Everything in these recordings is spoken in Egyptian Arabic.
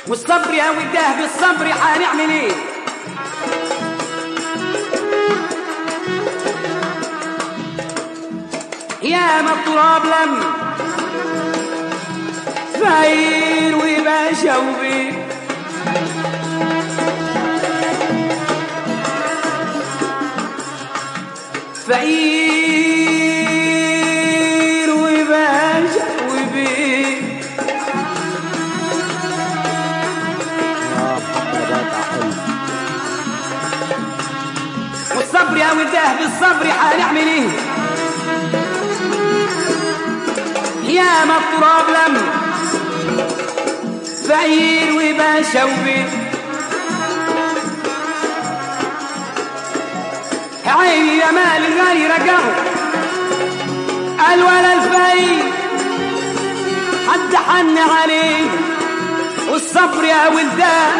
والصبر يا وداه بالصبر حنعمل ايه يا ما التراب لم فاير وباشا وبيه فقير وباشا وبيه اه محمد حلو والصبر يا وداه بالصبر حنعمل ايه يا ما التراب لم فقير وباشا وبيه عيني يا مال الغالي رجعه قال ولا الفايد حد حن عليه والصبر يا ولدان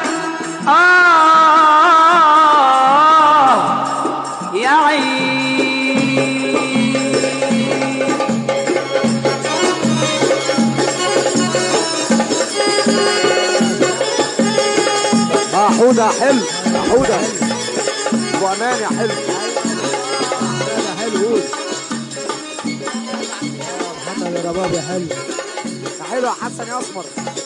آه يا عين اه حودة حلو يا حودة ابو امان يا حلو يا حلو قول محمد يا رباب يا حلو يا حلو يا حسن يا اسمر